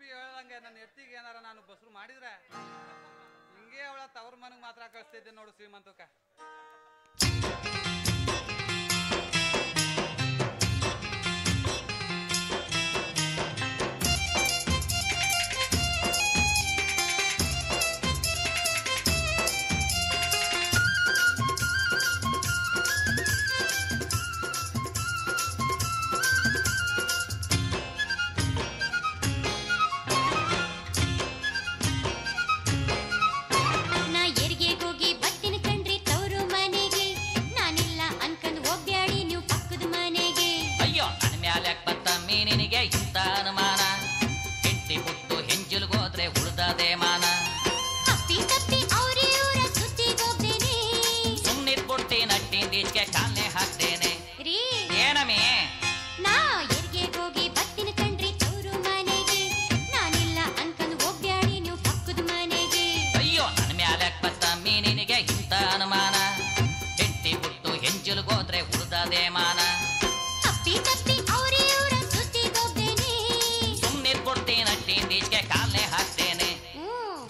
ಅಪ್ಪಿ ಹೇಳ್ದಂಗೆ ನನ್ನ ಎತ್ತಿಗೆ ಏನಾರ ನಾನು ಬಸ್ರು ಮಾಡಿದ್ರೆ ಹಿಂಗೆ ಅವಳ ತವ್ರ ಮನೆಗೆ ಮಾತ್ರ ಕಳಿಸ್ತಿದ್ದೆ ನೋಡು ಶ್ರೀಮಂತಕ್ಕ ನಾ ಎರಿಗೆ ಹೋಗಿ ಬರ್ತೀನಿ ಕಣ್ರಿ ತವರು ಮನೆಗೆ ನಾನಿಲ್ಲ ಅನ್ಕಂದ್ ಹೋಗ್ಬ್ಯಾಡಿ ನೀವು ಪಕ್ಕದ ಮನೆಗೆ ಅಯ್ಯೋ ನನ್ನ ಮ್ಯಾಲೆ ಬತ್ತ ಮೀನಿನಿಗೆ ಇಂಥ ಅನುಮಾನ ಹೆಂಡತಿ ಬಿಟ್ಟು ಹೆಂಜಲ್ಗೋದ್ರೆ ಉಳ್ದದೆ ಮಾನ ಅಪ್ಪಿ ತಪ್ಪಿ ಅವ್ರಿ ಊರ ಸುದ್ದಿಗ್ ಹೋಗ್ತೇನೆ ಸುಮ್ನಿದ್ ಬಿಡ್ತಿ ನಟ್ಟಿಂದೀಚೆಗೆ ಕಾಲ್ನೆ ಹಾಕ್ತೇನೆ ರೀ ಏನಮ್ಮಿ ನಾ ಎರಿಗೆ ಹೋಗಿ ಬರ್ತೀನಿ ಕಣ್ರಿ ತವರು ಮನೆಗೆ ನಾನಿಲ್ಲ ಅನ್ಕಂದ್ ಹೋಗ್ಬ್ಯಾಡಿ ನೀವು ಪಕ್ಕದ ಮನೆಗೆ ಅಯ್ಯೋ ನನ್ನ ಮ್ಯಾಲೆ ಬತ್ತ ಮೀನಿನಿಗೆ ಇಂಥ ಅನುಮಾನ ಹೆಂಡತಿ ಬಿಟ್ಟು ಹೆಂಜಲ್ಗೋದ್ರೆ ಉಳ್ದದೆ ಮಾನ ಅಪ್ಪಿ ತಪ್ಪಿ ಅವ್ರಿ ಊರ ಸುದ್ದಿಗ್ ಹೋಗ್ತೇನೆ ಸುಮ್ನಿದ್ ಬಿಡ್ತಿ ನಟ್ಟಿಂದೀಚೆಗೆ ಕಾಲ್ನೆ ಹಾಕ್ತೇನೆ ಹ್ಮ್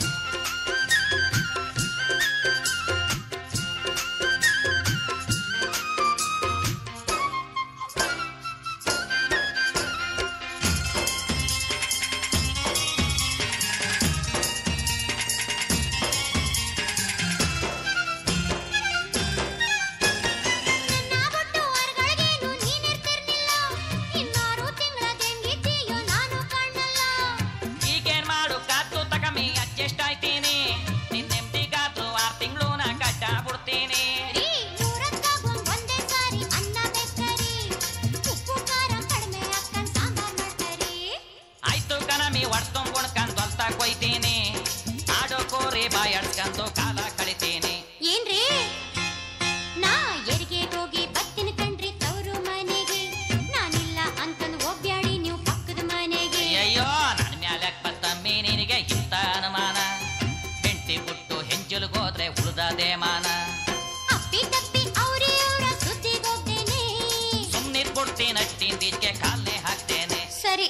ನನ್ನ ಬಿಟ್ಟು ಹೊರಗಡೆಗೇನು ನೀನಿರ್ತಿರ್ಲಿಲ್ಲ ಇನ್ನಾರು ತಿಂಗಳ ಹೆಂಗಿದ್ದೀಯೋ ನಾನು ಕಾಣಲ್ಲ ಈಗೇನ್ ಮಾಡು ಕಾತು ತಕಮಿ ಅಡ್ಜಸ್ಟ್ ಆಯ್ತೀನಿ ನಿನ್ ನೆಮ್ಮದಿಗಾದ್ರು ಆರ್ ತಿಂಗಳು ನಾ ಕಟ್ಟ ಬಿಡ್ತೀನಿ ರೀ ನೂರಕ್ಕಾಗೊಂದ್ ಒಂದೇ ಸಾರಿ ಅನ್ನ ಬೇಕರಿ ಉಪ್ಪು ಖಾರ ಕಡಿಮೆ ಹಾಕಂಡ್ ಸಾಂಬಾರ್ ಮಾಡ್ತಾರಿ ಆಯ್ತು ಕಣಮಿ ಒಡ್ಸ್ಕೊಂಡ್ ಗುಣ್ಕಂಡ್ ಹೊಲ್ತಾ ಕೊಯ್ತೀನಿ ಆಡೋ ಕೋರಿ ಬಾಯಡ್ಸ್ಕೊಂಡು ಕಾಲ ಕಳಿತೀನಿ ಏನ್ರಿ ನಾ ಎರಿಗೆ ಹೋಗಿ ಬರ್ತೀನಿ ಕಣ್ರಿ ತವರು ಮನೆಗೆ ನಾನಿಲ್ಲ ಅನ್ಕಂದ್ ಹೋಗ್ಬ್ಯಾಡಿ ನೀವು ಪಕ್ಕದ ಮನೆಗೆ ಅಯ್ಯೋ ನನ್ ಮ್ಯಾಲೆ ಬತ್ತ ಮೀನಿನಿಗೆ ಇಂಥ ಅನುಮಾನ ಹೆಂಡತಿ ಬಿಟ್ಟು ಹೆಂಜಲ್ಗೋದ್ರೆ ಉಳ್ದದೆ ಮಾನ ಅಪ್ಪಿ ತಪ್ಪಿ ಅವ್ರಿ ಅವ್ರ ಸುದ್ದಿಗ್ ಹೋಗ್ತೇನೆ ಸುಮ್ನಿದ್ ಬಿಡ್ತೀನಿ ಅಷ್ಟಿಂದೀಚೆಗೆ ಕಾಲ್ನೆ ಹಾಕ್ತೇನೆ ಸರಿ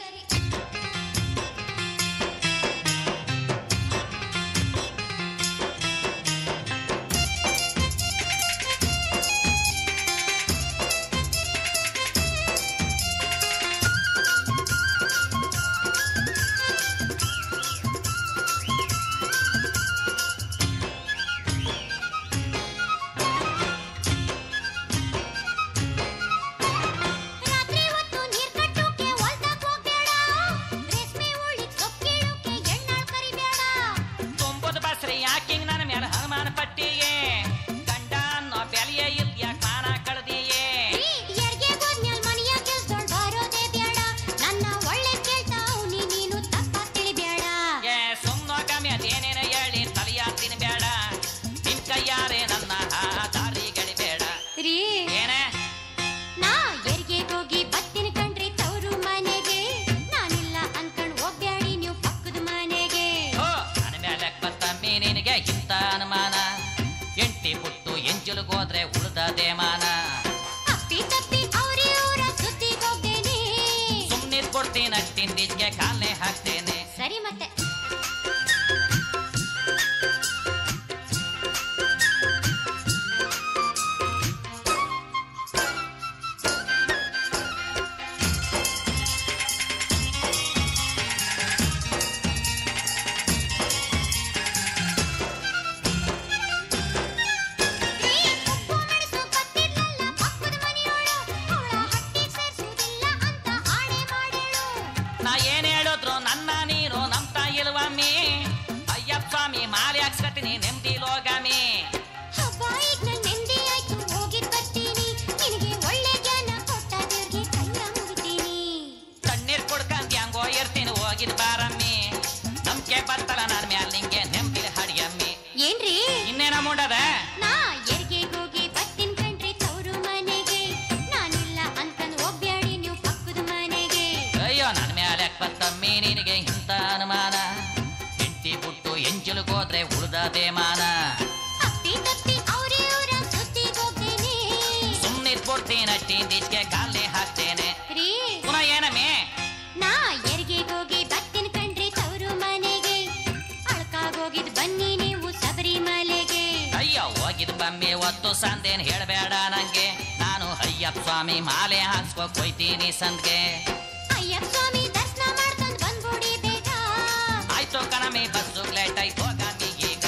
ರಾತ್ರಿ ಹೊತ್ತು ನೀರ್ ಕಟ್ಟೋಕೆ ಹೊಲ್ದಾಗ್ ಹೋಗ್ಬೇಡ ರೇಷ್ಮೆ ಹುಳಿ ಸೊಪ್ಪು ಎಣ್ಣಾಳ್ ಕರಿಬೇಡ ತುಂಬುದ್ ಬಸ್ರಿ ಯಾಕಿಂಗ್ ನನ್ನ ಮ್ಯಾಲ ಹನುಮಾನ ಪಟ್ಟಿಗೆ ಗಂಡ ಅನ್ನೋ ಬೆಲೆಯೇ ಇಲ್ ಯಾಕ್ ಮಾನ ಕಳ್ದಿಯೇ ರೀ, ಎರ್ಗೆ ಹೋದ್ಮ್ಯಾಲ್ ಮನೆಯ ಕೆಲ್ಸದೊಳ್ ಬರೋದೇ ಬ್ಯಾಡ ನನ್ನ ಒಳ್ಳೆ ಕೇಳ್ತಾವ್ನಿ ನೀನು ತಪ್ಪ ತಿಳಿಬೇಡ ಏ ಸುಮ್ನೋಗಮಿ ಅದೇನೇನ ಹೇಳಿ ತಲೆಯ ತಿನ್ಬೇಡ ನಿನ್ ಕೈಯಾರೆ ನನ್ನ ದಾರಿ ಗಳಿಬೇಡ ರೀ ಏನೇ ನಾ ಎರ್ಗೆ ಹೋಗಿ ಬರ್ತೀನಿ ಕಣ್ರಿ ತವರು ಮನೆಗೆ ನಾನಿಲ್ಲ ಅನ್ಕಂಡ್ ಹೋಗ್ಬ್ಯಾಡಿ ನೀವು ಪಕ್ಕದ ಮನೆಗೆ ಹೋ ನನ್ನ ಮ್ಯಾಲೆ ಬತ್ತ ಮೀನಿನಿಗೆ ಇಂಥ ಅನುಮಾನ ಎಂಟಿ ಬಿಟ್ಟು ಎಂಜಲ್ಗೋದ್ರೆ ಉಳ್ದದೆ ಮಾನ ಅಪ್ಪಿ ತಪ್ಪಿ ಅವ್ರಿ ಊರ ಸುದ್ದಿಗ್ ಹೋಗ್ತೇನೆ ಸುಮ್ನಿದ್ ಕೊಡ್ತೀನಿ ಅಷ್ಟಿಂದೀಚೆಗೆ ಕಾಲ್ನೆ ಹಾಕ್ತೇನೆ ಸರಿ ಮತ್ತೆ ರೀ, ಉಪ್ಪು ಮೆಣಸು ಗೊತ್ತಿರ್ಲಲ್ಲ ಪಕ್ಕದ ಮನೆಯೋಳು ಅವಳ ಹಟ್ಟಿಗ್ ಸೇರ್ಸುವುದಿಲ್ಲ ಅಂತ ಆಣೆ ಮಾಡೇಳು ನಾ ಏನ್ ಹೇಳಿದ್ರು ನನ್ನ ನೀನು ನಂಬ್ತಾ ಇಲ್ವಮ್ಮಿ ಅಯ್ಯಪ್ಪ ಸ್ವಾಮಿ ಮಾಲೆ ಹಾಕ್ಸ್ಕತೀನಿ ನೆಮ್ಮದಿ ಲೋಗಮಿ ಹಬ್ಬ ಈಗ ನನ್ ನೆಮ್ಮದಿ ಆಯ್ತು ಹೋಗಿದ್ ಬರ್ತೀನಿ ನಿನಗೆ ಒಳ್ಳೆ ಜ್ಞಾನ ಕೊಟ್ಟ ದೇವ್ರಿಗೆ ಕೈಯ ಮುಗಿತೀನಿ ತಣ್ಣೀರ್ ಕುಡ್ಕಂದ್ ಹೆಂಗೋ ಇರ್ತೀನಿ ಹೋಗಿದ್ ಬಾರಮ್ಮಿ ನಂಬಿಕೆ ಬರ್ತಲ್ಲ ನನ್ನ ಮ್ಯಾಲ ನಿಂಗೆ ನೆಮ್ಮದಿ ಹಡಿಯಮ್ಮಿ ಏನ್ರಿ ಇನ್ನೇನ ಮುಂಡದ ನಾ ಎರ್ಗೆ ಹೋಗಿ ಬರ್ತೀನಿ ಕಣ್ರಿ ತವರು ಮನೆಗೆ ನಾನಿಲ್ಲ ಅನ್ಕಂದ್ ಹೋಗ್ಬ್ಯಾಡಿ ನೀವು ಪಕ್ಕದ ಮನೆಗೆ ಅಯ್ಯೋ ನನ್ನ ಮ್ಯಾಲೆ ಬತ್ತ ಮೀನಿನಿಗೆ ಇಂಥ ಅನುಮಾನ ಹೆಂಡತಿ ಬಿಟ್ಟು ಎಂಜಲ್ಗೋದ್ರೆ ಉಳ್ದದೆ ಮಾನ ಅಪ್ಪಿ ತಪ್ಪಿ ಅವ್ರಿ ಊರ ಸುದ್ದಿಗ್ ಹೋಗ್ತೇನೆ ಸುಮ್ನಿದ್ ಕೊಡ್ತೀನಿ ಅಷ್ಟಿಂದೀಚೆಗೆ ಕಾಲ್ನೆ ಹಾಕ್ತೇನೆ ರೀ ಪುನಃ ಏನಮ್ಮಿ ನಾ ಎರ್ಗೆ ಹೋಗಿ ಬರ್ತೀನಿ ಕಣ್ರಿ ಹೊತ್ತು ಸಂದೇನ್ ಹೇಳ್ಬೇಡ ನಂಗೆ ನಾನು ಅಯ್ಯಪ್ಪ ಸ್ವಾಮಿ ಮಾಲೆ ಹಾಕ್ಸ್ಕೋಕ್ ಹೋಯ್ತೀನಿ ಸಂದ್ಗೆ ಅಯ್ಯಪ್ಪ ಸ್ವಾಮಿ ದರ್ಶನ ಮಾಡ್ಕೊಂಡ್ ಬಂದ್ಬಿಡಿ ಬೇಗ ಆಯ್ತು ಕಣಮಿ ಬಸ್ಸು ಲೇಟ್ ಆಯ್ತು ಹೋಗಾಮಿ ಈಗ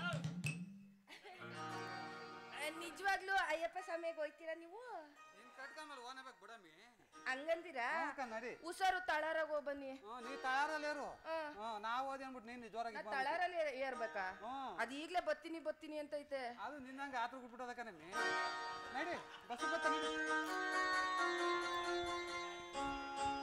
ನಿಜವಾಗ್ಲೂ ಅಯ್ಯಪ್ಪ ಸ್ವಾಮಿಗೆ ಹೋಯ್ತೀರಾ ನೀವು ನೀನ್ ಕಟ್ಕೊಂಡ್ಮೇಲೆ ಓನಬೇಕು ಬಿಡಮ್ಮಿ ಹಂಗಂತೀರಾ ಅಕ್ಕ ನಡಿ ಹುಷಾರು ತಳಾರಾಗ ಹೋಗ್ ಬನ್ನಿ ಹ್ಞೂ ನೀ ತಯಾರಲ್ಲೇರು ಹ್ಮ್. ಹ್ಞೂ ನಾವು ಓದಿ ಅಂದ್ಬಿಟ್ಟು ನೀನು ಜೋರಾಗಿ ನಾ ಇದ್ ಮಾಡ್ಬಿಟ್ಟು. ತಳಾರಲ್ಲಿ ಏರ್ಬೇಕಾ ಹ್ಞೂ ಅದ್ ಈಗ್ಲೇ ಬತ್ತೀನಿ ಬತ್ತೀನಿ ಅಂತೈತೆ ಅದು ನಿನ್ನಂಗೆ ಆತ್ರ ಬಿಟ್ಬಿಟ್ಟೋದಕ್ಕ ನಮ್ಮಿ ನಡಿ ಬಸ್ ಬತ್ತ ನಡಿ